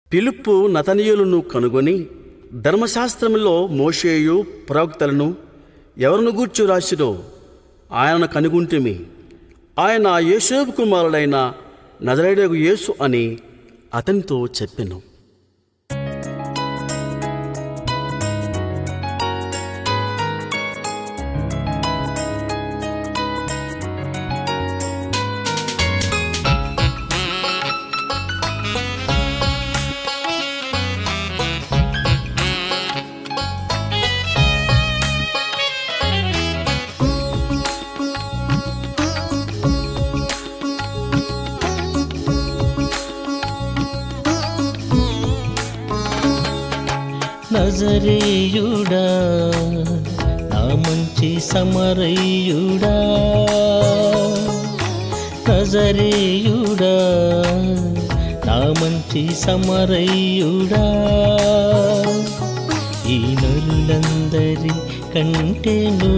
పిలుపు నతనీయులను కనుగొని ధర్మశాస్త్రములో మోషేయు ప్రవక్తలను ఎవరిని గూర్చి రాసిరో ఆయనను కనుగొంటిమి ఆయన యేషోబు కుమారుడైన నజరేడగు యేసు అని అతనితో చెప్పెను నజరేయుడా నా మంచి సమరయుడా నజరేయుడా నా మంచి సమరయుడా ఈ నరులందరి కంటేను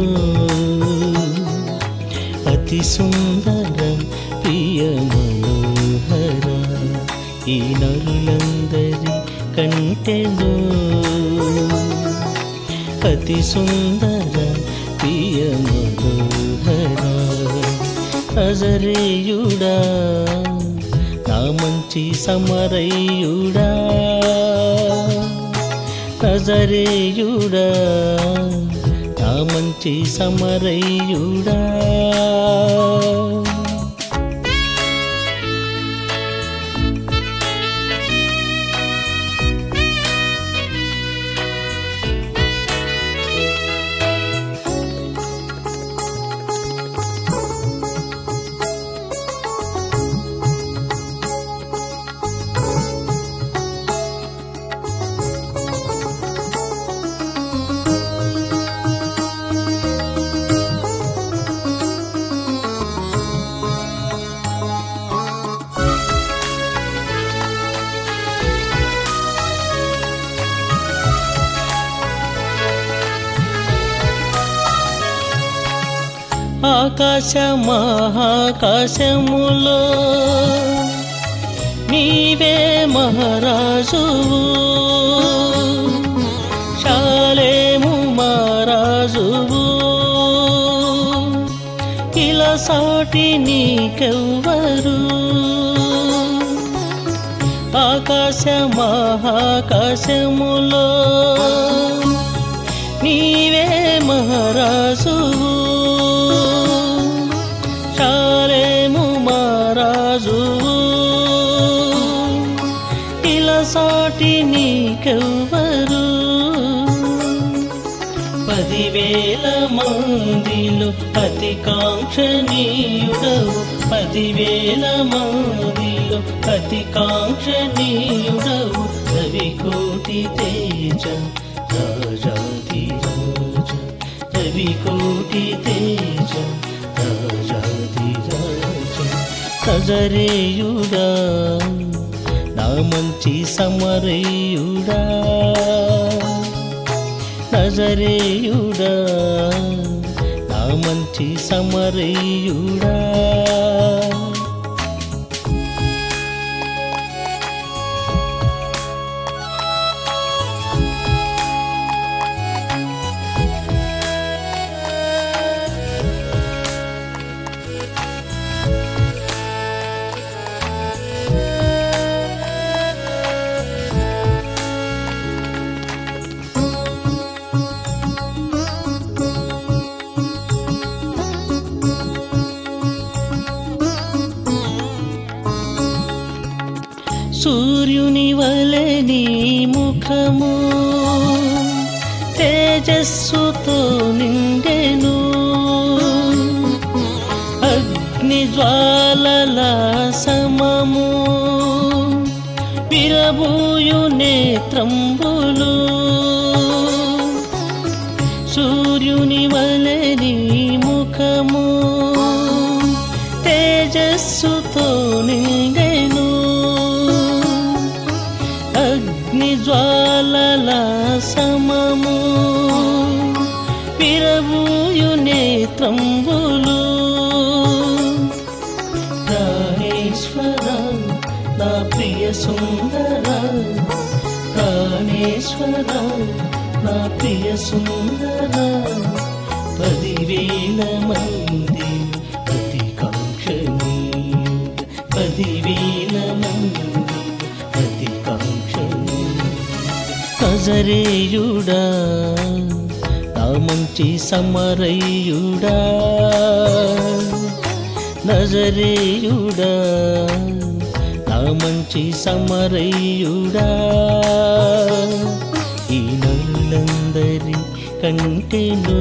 అతి సుందర ప్రియ మనోహర ఈ నరులందరి కంటెను అతి సుందర ప్రియ మనోహర నజరేయుడా నా మంచి సమరయుడా నజరేయుడా నా మంచి సమరయుడా ఆకాశ మహాకాశములో నీవే మహారాజువు శాలేము మహారాజువు ఇలా సాటి నీకెవ్వరు ఆకాశ మహాకాశములో నీవే మహారాజువు శాలేము మహారాజువు ఇలా సాటి నీకెవ్వరు పదివేల మందిలో అతి కాంక్షణీయుడవు పదివేల మందిలో అతి కాంక్షణీయుడవు రవి కోటి తేజ రాజాది రాజ రవి కోటి తేజ రాజాది రాజ సజరేయుడా నా మంచి సమరేయుడా నజరేయుడా నా మంచి సమరేయుడా సూర్యుని వలె నీ ముఖము తేజస్సుతో నిండెను అగ్ని జ్వాలల సమము విరబూయు నేత్రంబులు సూర్యుని వలె నీ ముఖము తేజస్సుతో నిండెను అగ్ని జ్వాలల సమము విరబూయు నేత్రంబులు ప్రాణేశ్వర నా ప్రియ సుందర ఈశ్వర నా ప్రియ సుందర పదివేల మంది ప్రతి కాంక్షణీయుడ పదివేల మంది ప్రతి కాంక్షణీయుడ నజరేయుడా నా మంచి సమరయుడా నజరేయుడా నా మంచి సమరయుడా ఈ నరులందరి కంటెను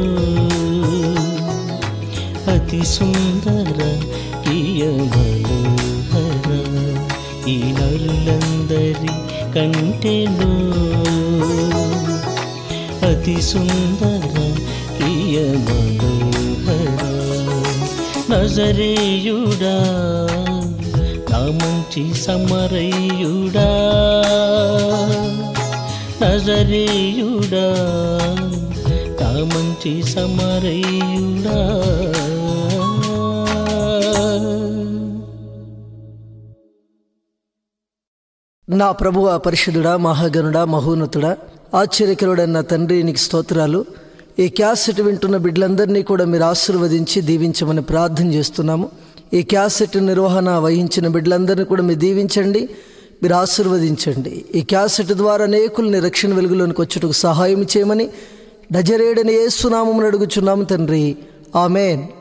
అతి సుందర ప్రియ మనోహర ఈ నరులందరి కంటెను అతి సుందర ప్రియ మనోహర నజరేయుడా నా మంచి సమరయుడా నజరేయుడా నా మంచి సమరయుడా నా ప్రభువ పరిశుద్ధుడా మహాగణుడా మహోన్నతుడా ఆశ్చర్యకరుడన్న తండ్రి నీకు స్తోత్రాలు ఈ క్యాసెట్ వింటున్న బిడ్డలందరినీ కూడా మీరు ఆశీర్వదించి దీవించమని ప్రార్థన చేస్తున్నాము ఈ క్యాసెట్ నిర్వహణ వహించిన బిడ్డలందరినీ కూడా మీరు దీవించండి మీరు ఆశీర్వదించండి ఈ క్యాసెట్ ద్వారా అనేకుల్ని రక్షణ వెలుగులోనికి వచ్చుటకు సహాయం చేయమని డజరేడని ఏసునామమును అడుగుచున్నాము తండ్రి ఆమెన్